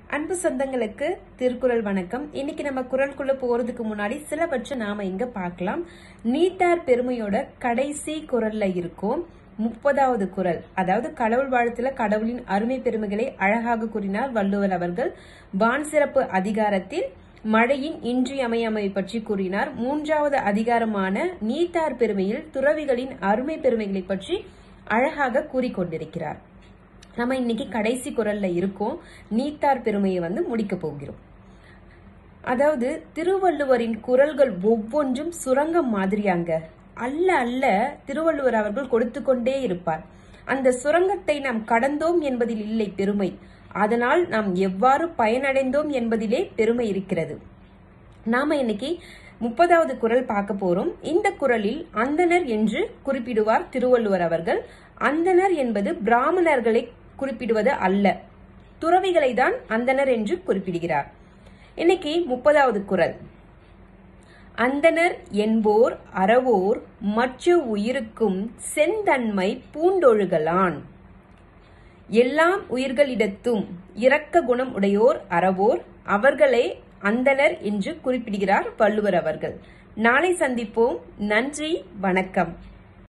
அன்பு சொந்தங்களுக்கு திருக்குறள் வணக்கம் இன்னைக்கு நம்ம குரலுக்குள்ள போறதுக்கு முன்னாடி சிலவற்றை நாம இங்க பார்க்கலாம் நீத்தார் பெருமையோட கடைசி குரல்ல இருக்கும் முப்பதாவது குரல் அதாவது கடவுள் வாழ்த்துல கடவுளின் அருமை பெருமைகளை அழகாக கூறினார் வள்ளுவர் அவர்கள் வான் சிறப்பு அதிகாரத்தில் மழையின் இன்றியமையாமை பற்றி கூறினார் மூன்றாவது அதிகாரமான நீத்தார் பெருமையில் துறவிகளின் அருமை பெருமைகளை பற்றி அழகாக கூறிக்கொண்டிருக்கிறார் நம்ம இன்னைக்கு கடைசி குரல்ல இருக்கோம் நீத்தார் பெருமையை வந்து முடிக்க போகிறோம் அதாவது திருவள்ளுவரின் குரல்கள் ஒவ்வொன்றும் சுரங்கம் மாதிரியாங்க அல்ல அல்ல திருவள்ளுவர் அவர்கள் கொடுத்து கொண்டே இருப்பார் அந்த சுரங்கத்தை நாம் கடந்தோம் என்பதில் இல்லை பெருமை அதனால் நாம் எவ்வாறு பயனடைந்தோம் என்பதிலே பெருமை இருக்கிறது நாம இன்னைக்கு முப்பதாவது குரல் பார்க்க போறோம் இந்த குரலில் அந்தனர் என்று குறிப்பிடுவார் திருவள்ளுவர் அவர்கள் அந்தனர் என்பது பிராமணர்களை குறிப்பிடுவது அல்ல துறவிகளை தான் அந்தனர் என்று குறிப்பிடுகிறார் இன்னைக்கு முப்பதாவது குரல் அந்தனர் என்போர் அறவோர் மற்ற உயிருக்கும் செந்தன்மை பூண்டொழுகலான் எல்லாம் உயிர்களிடத்தும் இரக்க குணம் உடையோர் அறவோர் அவர்களே அந்தனர் என்று குறிப்பிடுகிறார் வள்ளுவர் அவர்கள் நாளை சந்திப்போம் நன்றி வணக்கம்